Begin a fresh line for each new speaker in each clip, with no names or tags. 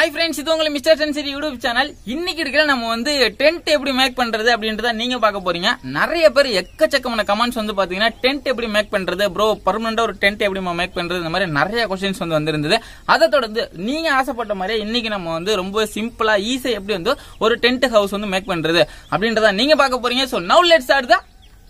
hi friends இது உங்களை mister சென்சிட்டி YouTube channel இன்னைக்கு இருக்கிற நம்ம வந்து டென்ட் எப்படி மேக் பண்றது அப்படின்றத நீங்க பார்க்க போறீங்க நிறைய பேர் எக்கச்சக்கமான கமெண்ட்ஸ் வந்து பாத்தீங்கன்னா டென்ட் எப்படி மேக் பண்றது ப்ரோ பர்மனண்டா ஒரு டென்ட் எப்படி மேக் பண்றது இந்த மாதிரி நிறைய கொஸ்டின்ஸ் வந்து வந்திருந்தது அதை தொடர்ந்து நீங்க ஆசைப்பட்ட மாதிரி இன்னைக்கு நம்ம வந்து ரொம்ப சிம்பிளா ஈஸியா எப்படி வந்து ஒரு டென்ட் ஹவுஸ் வந்து மேக் பண்றது அப்படின்றத நீங்க பார்க்க போறீங்க ஸோ நவு லெட்ஸ் ஸ்டார்ட் தான்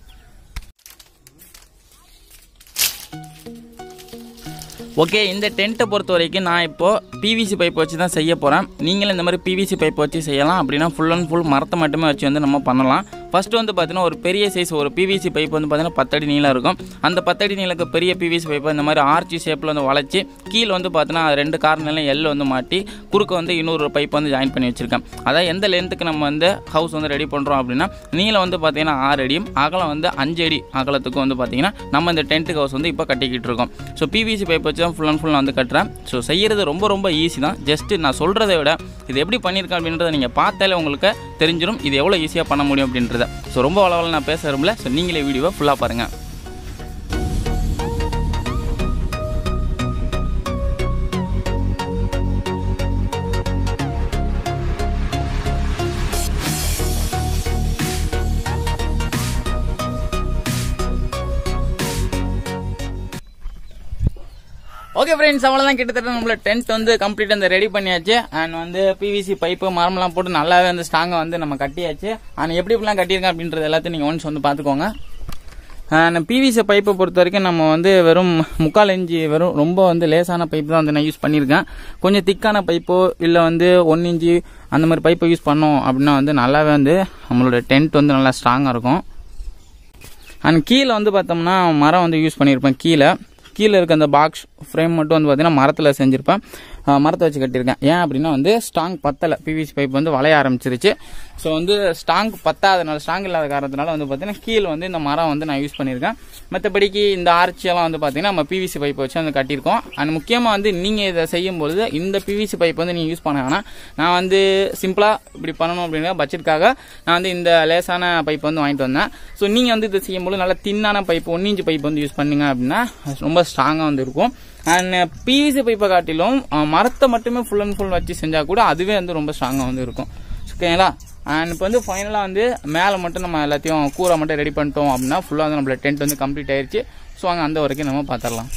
ஓகே இந்த டென்ட்டை பொறுத்த வரைக்கும் நான் இப்போ பிவிசி பைப் வச்சு தான் செய்ய போகிறேன் நீங்களும் இந்த மாதிரி பிவிசி பைப் வச்சு செய்யலாம் அப்படின்னா ஃபுல் அண்ட் ஃபுல் மரத்தை மட்டுமே வச்சு வந்து நம்ம பண்ணலாம் ஃபஸ்ட்டு வந்து பார்த்தீங்கன்னா ஒரு பெரிய சைஸ் ஒரு பிவிசி பைப் வந்து பார்த்தீங்கன்னா பத்தடி நீளம் இருக்கும் அந்த பத்தடி நீளக்கு பெரிய பிவிசி பைப்பை இந்த மாதிரி ஆர்ச்சி ஷேப்பில் வந்து வளைச்சி கீழே வந்து பார்த்தீங்கன்னா ரெண்டு கார்னர்லையும் எல் வந்து மாட்டி குறுக்க வந்து இன்னொரு பைப் வந்து ஜாயின் பண்ணி வச்சிருக்கேன் அதாவது எந்த லென்த்துக்கு நம்ம வந்து ஹவுஸ் வந்து ரெடி பண்ணுறோம் அப்படின்னா நீளம் வந்து பார்த்தீங்கன்னா ஆறு அடியும் அகலம் வந்து அஞ்சு அடி அகலத்துக்கும் வந்து பார்த்தீங்கன்னா நம்ம இந்த டென்ட் ஹவுஸ் வந்து இப்போ கட்டிக்கிட்டு இருக்கோம் ஸோ பிவிசி பைப் வச்சு தான் ஃபுல் அண்ட் ஃபுல் நான் வந்து கட்டுறேன் ஸோ செய்கிறது ரொம்ப ரொம்ப ஈஸி தான் ஜஸ்ட்டு நான் சொல்கிறத விட இது எப்படி பண்ணியிருக்கேன் அப்படின்றத நீங்கள் பார்த்தாலே உங்களுக்கு தெரிஞ்சிடும் இது எவ்வளோ ஈஸியாக பண்ண முடியும் அப்படின்றத ஸோ ரொம்ப அளவில் நான் பேச விரும்பல ஸோ நீங்களே வீடியோவை ஃபுல்லாக பாருங்கள் ஓகே ஃப்ரெண்ட்ஸ் அவ்வளோதான் கிட்டத்தட்ட நம்மள டென்ட் வந்து கம்ப்ளீட் அந்த ரெடி பண்ணியாச்சு அண்ட் வந்து பிவிசி பைப்பு மரம்லாம் போட்டு நல்லாவே வந்து ஸ்ட்ராங்காக வந்து நம்ம கட்டியாச்சு அண்ட் எப்படி எப்படிலாம் கட்டியிருக்கேன் அப்படின்றது எல்லாத்தையும் நீங்கள் ஒன்ஸ் வந்து பார்த்துக்கோங்க அண்ட் பிவிசி பைப்பை பொறுத்த வரைக்கும் நம்ம வந்து வெறும் முக்கால் இன்ச்சு வெறும் ரொம்ப வந்து லேசான பைப் தான் வந்து நான் யூஸ் பண்ணியிருக்கேன் கொஞ்சம் திக்கான பைப்போ இல்லை வந்து ஒன் இன்ச்சு அந்த மாதிரி பைப்பை யூஸ் பண்ணோம் அப்படின்னா வந்து நல்லாவே வந்து நம்மளோட டென்ட் வந்து நல்லா ஸ்ட்ராங்காக இருக்கும் அண்ட் கீழே வந்து பார்த்தோம்னா மரம் வந்து யூஸ் பண்ணியிருப்பேன் கீழே கீழே இருக்க அந்த பாக்ஸ் ஃப்ரேம் மட்டும் வந்து பார்த்தீங்கன்னா மரத்தில் செஞ்சுருப்பேன் அஹ் மரத்தை வச்சு கட்டியிருக்கேன் ஏன் அப்படின்னா வந்து ஸ்ட்ராங் பத்தலை பிவிசி பைப் வந்து வளைய ஆரம்பிச்சிருச்சு ஸோ வந்து ஸ்ட்ராங் பத்தாதனால ஸ்ட்ராங் இல்லாத காரணத்தினால வந்து பார்த்தீங்கன்னா கீழே வந்து இந்த மரம் வந்து நான் யூஸ் பண்ணியிருக்கேன் மற்றபடிக்கு இந்த ஆர்ச்சியெல்லாம் வந்து பார்த்தீங்கன்னா நம்ம பிவிசி பைப் வச்சு வந்து கட்டியிருக்கோம் அண்ட் முக்கியமாக வந்து நீங்கள் இதை செய்யும்பொழுது இந்த பிவிசி பைப் வந்து நீங்கள் யூஸ் பண்ண வேணாம் நான் வந்து சிம்பிளாக இப்படி பண்ணணும் அப்படிங்கிற பட்ஜெட்காக நான் வந்து இந்த லேசான பைப் வந்து வாங்கிட்டு வந்தேன் ஸோ நீங்கள் வந்து இதை செய்யும்போது நல்லா தின்னான பைப் ஒன் இன்ச் பைப் வந்து யூஸ் பண்ணீங்க அப்படின்னா ரொம்ப ஸ்ட்ராங்காக வந்து இருக்கும் அண்ட் பிவிசி பைப்பை காட்டிலும் அஹ், மரத்தை மட்டுமே ஃபுல் அண்ட் ஃபுல் வச்சு செஞ்சால் கூட அதுவே வந்து ரொம்ப ஸ்ட்ராங்காக வந்து இருக்கும் ஓகேங்களா அண்ட் இப்போ வந்து ஃபைனலாக வந்து மேலே மட்டும் நம்ம எல்லாத்தையும் கூரை மட்டும் ரெடி பண்ணிட்டோம் அப்படின்னா ஃபுல்லாக வந்து நம்மளோட டென்ட் வந்து கம்ப்ளீட் ஆயிருச்சு ஸோ அங்கே அந்த வரைக்கும் நம்ம பார்த்துடலாம்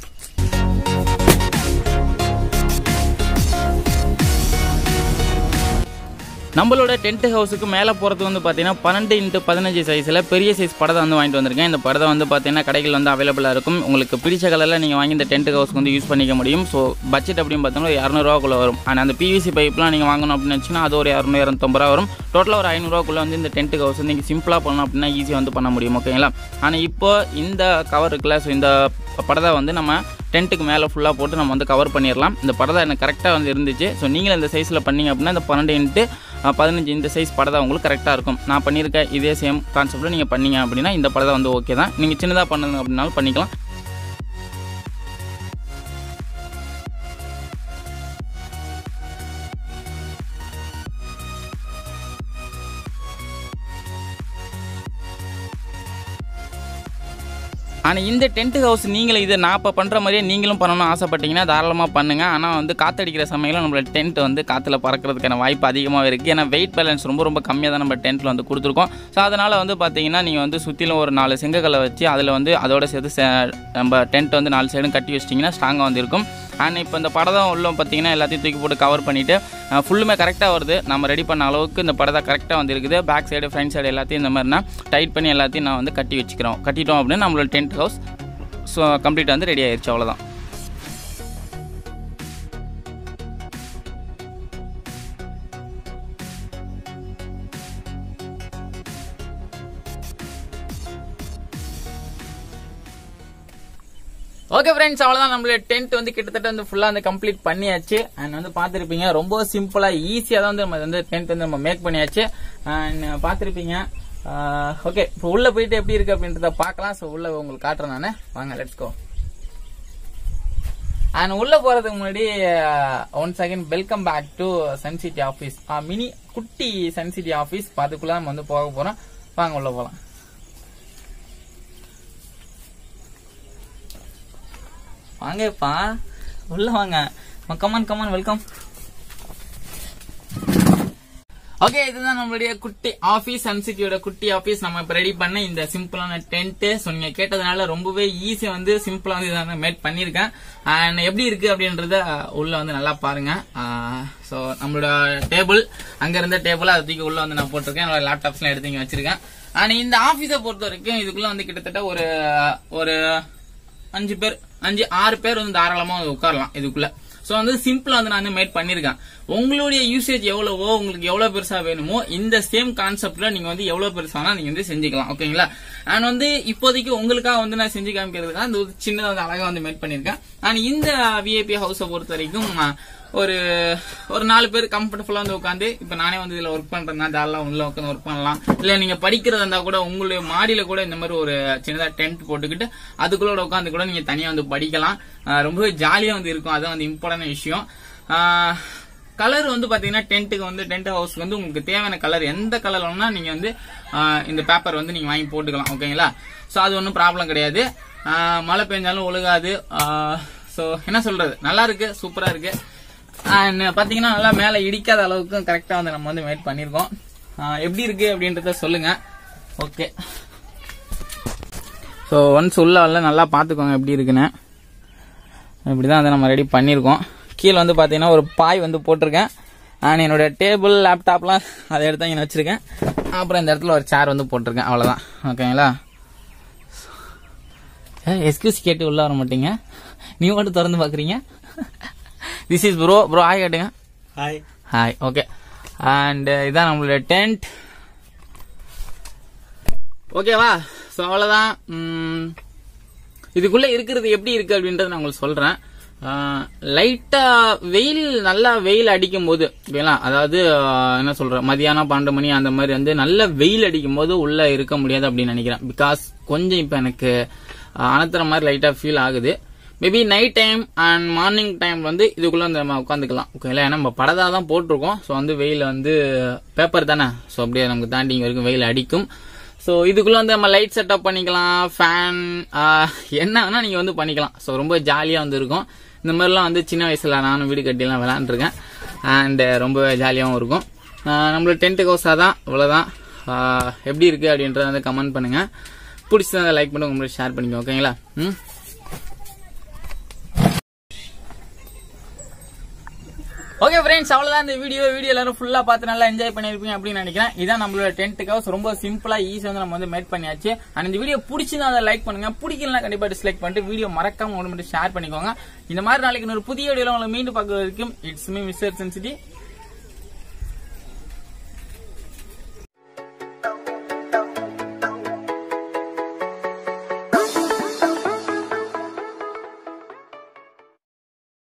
நம்மளோட டென்ட் ஹவுஸுக்கு மேலே போகிறது வந்து பார்த்தீங்கன்னா பன்னெண்டு இன்ட்டு பதினஞ்சு சைஸில் பெரிய சைஸ் படத்தை வந்து வாங்கிட்டு வந்திருக்கேன் இந்த படத்தை வந்து பார்த்தீங்கன்னா கடைகள் வந்து அவைலபிளாக இருக்கும் உங்களுக்கு பிடிச்ச கலரில் நீங்கள் வாங்கி இந்த டென்ட் ஹவுஸ்க்கு வந்து யூஸ் பண்ணிக்க முடியும் ஸோ பட்ஜெட் அப்படின்னு பார்த்தோம்னா ஒரு இரநூறுவாக்குள்ளே வரும் ஆனால் அந்த பிவிசி பைப்லாம் நீங்கள் வாங்கணும் அப்படின்னு வச்சுன்னா அது ஒரு இரநூறு இரநூத்தம்பது ரூபா வரும் டோட்டலாக ஒரு ஐநூறுரூவாக்குள்ளே வந்து இந்த டென்ட் ஹவுஸ் வந்து நீங்கள் சிம்பிளாக பண்ணணும் அப்படின்னா ஈஸியாக வந்து பண்ண முடியும் ஓகேங்களா ஆனால் இப்போ இந்த கவர் இருக்குல்ல ஸோ இந்த படத்தை வந்து நம்ம டென்ட்டுக்கு மேலே ஃபுல்லாக போட்டு நம்ம வந்து கவர் பண்ணிடலாம் இந்த படத்தை எனக்கு கரெக்டாக வந்து இருந்துச்சு ஸோ நீங்களும் இந்த சைஸில் பண்ணீங்க அப்படின்னா இந்த பன்னெண்டு இன்ட்டு பதினஞ்சு இந்த சைஸ் படத்தை உங்களுக்கு கரெக்டாக இருக்கும் நான் பண்ணியிருக்க இதே சேம் கான்செப்ட்டில் நீங்கள் பண்ணீங்க அப்படின்னா இந்த படத்தை வந்து ஓகே தான் நீங்கள் சின்னதாக பண்ணுங்க அப்படின்னாலும் பண்ணிக்கலாம் ஆனால் இந்த டென்ட் ஹவுஸ் நீங்களும் இதை நான் இப்போ பண்ணுற மாதிரியே நீங்களும் பண்ணணும்னு ஆசைப்பட்டீங்கன்னா தாராளமாக பண்ணுங்கள் ஆனால் வந்து காற்றடிக்கிற சமயம் நம்மளோட டென்ட் வந்து காற்றுல பறக்கிறதுக்கான வாய்ப்பு அதிகமாக இருக்குது ஏன்னா வெயிட் பேலன்ஸ் ரொம்ப ரொம்ப கம்மியாக தான் நம்ம டென்ட்டில் வந்து கொடுத்துருக்கோம் ஸோ அதனால் வந்து பார்த்தீங்கன்னா நீங்கள் வந்து சுற்றிலும் ஒரு நாலு செங்கக்கல்லை வச்சு அதில் வந்து அதோட சேர்த்து சே- நம்ம டென்ட் வந்து நாலு சைடும் கட்டி வச்சிட்டிங்கன்னா ஸ்ட்ராங்காக வந்து இருக்கும் அண்ட் இப்போ இந்த படம் உள்ள பார்த்தீங்கன்னா எல்லாத்தையும் தூக்கி போட்டு கவர் பண்ணிவிட்டு ஃபுல்லுமே கரெக்டாக வருது நம்ம ரெடி பண்ண அளவுக்கு இந்த படத்தை கரெக்டாக வந்து இருக்குது பேக் சைடு ஃப்ரண்ட் சைடு எல்லாத்தையும் இந்த மாதிரினா டைட் பண்ணி எல்லாத்தையும் நான் வந்து கட்டி வச்சுக்கிறோம் கட்டிட்டோம் அப்படின்னு நம்மளோட டென்ட் ஹவுஸ் ஸோ கம்ப்ளீட்டாக வந்து ரெடி ஆயிடுச்சு அவ்வளோதான் ஓகே ஃப்ரெண்ட்ஸ் அவ்வளோதான் நம்மளோட டென்ட் வந்து கிட்டத்தட்ட வந்து ஃபுல்லாக வந்து கம்ப்ளீட் பண்ணியாச்சு அண்ட் வந்து பார்த்துருப்பீங்க ரொம்ப சிம்பிளாக ஈஸியாக தான் வந்து நம்ம வந்து டென்ட் வந்து நம்ம மேக் பண்ணியாச்சு அண்ட் பார்த்துருப்பீங்க ஓகே இப்போ உள்ள போயிட்டு எப்படி இருக்கு அப்படின்றத பார்க்கலாம் ஸோ உள்ள உங்களுக்கு காட்டுறேன் நான் வாங்க லெட்ஸ் கோ அண்ட் உள்ள போறதுக்கு முன்னாடி one second welcome back to Sun City office mini குட்டி சன் சிட்டி ஆஃபீஸ் அதுக்குள்ள நம்ம வந்து போக போறோம் வாங்க உள்ள போலாம் வாங்கப்பா உள்ள வாங்க கமான் கமான் வெல்கம் ஓகே இதுதான் நம்மளுடைய குட்டி ஆபீஸ் சன்சிட்டியோட குட்டி ஆபீஸ் நம்ம இப்ப ரெடி பண்ண இந்த சிம்பிளான டென்ட் ஸோ நீங்க கேட்டதுனால ரொம்பவே ஈஸியா வந்து சிம்பிளா வந்து இதை மேட் பண்ணிருக்கேன் அண்ட் எப்படி இருக்கு அப்படின்றத உள்ள வந்து நல்லா பாருங்க ஸோ நம்மளோட டேபிள் அங்க இருந்த டேபிள் அதை தூக்கி உள்ள வந்து நான் போட்டிருக்கேன் என்னோட லேப்டாப்ஸ்லாம் எடுத்து இங்க வச்சிருக்கேன் அண்ட் இந்த ஆபீஸை பொறுத்த வரைக்கும் இதுக்குள்ள வந்து கிட்டத்தட்ட ஒரு ஒரு அஞ்சு பேர் அஞ்சு ஆறு பேர் வந்து தாராளமா வந்து உட்காரலாம் இதுக்குள்ள சோ வந்து சிம்பிளா வந்து நான் வந்து மேட் பண்ணிருக்கேன் உங்களுடைய யூசேஜ் எவ்வளவோ உங்களுக்கு எவ்வளவு பெருசா வேணுமோ இந்த சேம் கான்செப்ட்ல நீங்க வந்து எவ்வளவு பெருசா வேணா நீங்க வந்து செஞ்சுக்கலாம் ஓகேங்களா அண்ட் வந்து இப்போதைக்கு உங்களுக்காக வந்து நான் செஞ்சு காமிக்கிறதுக்காக இந்த ஒரு சின்னதா வந்து அழகா வந்து மேட் பண்ணிருக்கேன் அண்ட் இந்த விஐபி ஹவுஸை பொறுத்த வரைக்கும் அஹ், ஒரு ஒரு நாலு பேர் கம்ஃபர்டபுல்லா வந்து உட்காந்து இப்ப நானே வந்து இதுல ஒர்க் பண்றேன்னா தாராளம் உள்ள உட்காந்து ஒர்க் பண்ணலாம் இல்ல நீங்க படிக்கிறதா இருந்தா கூட உங்களுடைய மாடியில கூட இந்த மாதிரி ஒரு சின்னதா டென்ட் போட்டுக்கிட்டு அதுக்குள்ள உட்காந்து கூட நீங்க தனியா வந்து படிக்கலாம் ஆஹ் ரொம்பவே ஜாலியா வந்து இருக்கும் அதான் வந்து இம்பார்ட்டன்ட் விஷயம் கலர் வந்து பாத்தீங்கன்னா டென்ட்டுக்கு வந்து டென்ட் ஹவுஸ்க்கு வந்து உங்களுக்கு தேவையான கலர் எந்த கலர் வேணும்னா நீங்க வந்து ஆஹ் இந்த பேப்பர் வந்து நீங்க வாங்கி போட்டுக்கலாம் ஓகேங்களா சோ அது ஒன்றும் ப்ராப்ளம் கிடையாது ஆஹ் மழை பெஞ்சாலும் ஒழுகாது சோ என்ன சொல்றது நல்லா இருக்கு சூப்பரா இருக்கு அண்ட் பாத்தீங்கன்னா நல்லா மேல இடிக்காத அளவுக்கு கரெக்டா வந்து நம்ம வந்து மேட் பண்ணிருக்கோம் ஆஹ் எப்படி இருக்கு அப்படின்றத சொல்லுங்க ஓகே ஸோ ஒன்ஸ் உள்ள வரல நல்லா பார்த்துக்கோங்க எப்படி இருக்குன்னு இப்படிதான் வந்து நம்ம ரெடி பண்ணியிருக்கோம் கீழே வந்து பார்த்தீங்கன்னா ஒரு பாய் வந்து போட்டிருக்கேன் அண்ட் என்னோட டேபிள் லேப்டாப்லாம் அதை எடுத்து இங்கே வச்சிருக்கேன் அப்புறம் இந்த இடத்துல ஒரு சேர் வந்து போட்டிருக்கேன் அவ்வளோதான் ஓகேங்களா எக்ஸ்கியூஸ் கேட்டு உள்ள வர மாட்டீங்க நீ மட்டும் திறந்து பார்க்குறீங்க திஸ் இஸ் ப்ரோ ப்ரோ ஆய் கேட்டுங்க
ஹாய்
ஹாய் ஓகே அண்ட் இதான் நம்மளுடைய டென்ட் ஓகேவா ஸோ அவ்வளோதான் உம், இதுக்குள்ள இருக்கிறது எப்படி இருக்கு அப்படின்றத நான் உங்களுக்கு சொல்றேன் லைட்டா வெயில் நல்லா வெயில் அடிக்கும் போது ஓகேங்களா அதாவது ஆஹ், என்ன சொல்றேன் மதியானம் பன்னெண்டு மணி அந்த மாதிரி வந்து நல்ல வெயில் அடிக்கும் போது உள்ள இருக்க முடியாது அப்படின்னு நினைக்கிறேன் பிகாஸ் கொஞ்சம் இப்ப எனக்கு ஆஹ், அனத்துற மாதிரி லைட்டா ஃபீல் ஆகுது maybe night time and morning time வந்து இதுக்குள்ள வந்து நம்ம உட்காந்துக்கலாம் ஓகேங்களா ஏன்னா நம்ம படதா தான் போட்டிருக்கோம் ஸோ வந்து வெயில் வந்து பேப்பர் தானே ஸோ அப்படியே நமக்கு தாண்டி இங்க வரைக்கும் வெயில் அடிக்கும் ஸோ இதுக்குள்ள வந்து நம்ம லைட் செட்டப் பண்ணிக்கலாம் ஃபேன் என்ன வேணா நீங்க வந்து பண்ணிக்கலாம் ஸோ ரொம்ப ஜாலியா வந்து இருக்கும் இந்த மாதிரிலாம் வந்து சின்ன வயசுல நானும் வீடு கட்டிலாம் விளையாண்டுருக்கேன் அண்ட் ரொம்ப ஜாலியாகவும் இருக்கும் ஆஹ் நம்மளோட டென்ட் ஹவுஸாக தான் இவ்வளோதான் ஆஹ் எப்படி இருக்கு அப்படின்றத வந்து கமெண்ட் பண்ணுங்க பிடிச்சதை லைக் பண்ணி உங்களுக்கு ஷேர் பண்ணிக்கோ ஓகேங்களா ம் ஓகே ஃப்ரெண்ட்ஸ் அவ்வளவுதான் இந்த வீடியோ வீடியோ எல்லாரும் ஃபுல்லா பார்த்து நல்லா என்ஜாய் பண்ணிருப்பீங்க அப்படின்னு நினைக்கிறேன் இதான் நம்மளோட டென்ட் ஹவுஸ் ரொம்ப சிம்பிளா ஈஸியா வந்து நம்ம வந்து மேட் பண்ணியாச்சு அண்ட் இந்த வீடியோ பிடிச்சிருந்தா அதை லைக் பண்ணுங்க பிடிக்கலனா கண்டிப்பா டிஸ்லைக் பண்ணிட்டு வீடியோ மறக்காம ஒன்று மட்டும் ஷேர் பண்ணிக்கோங்க இந்த மாதிரி நாளைக்கு இன்னொரு புதிய வீடியோல உங்களை மீண்டும் பார்க்க வரைக்கும் இட்ஸ் மீ மிஸ்டர் சென்சிட்டி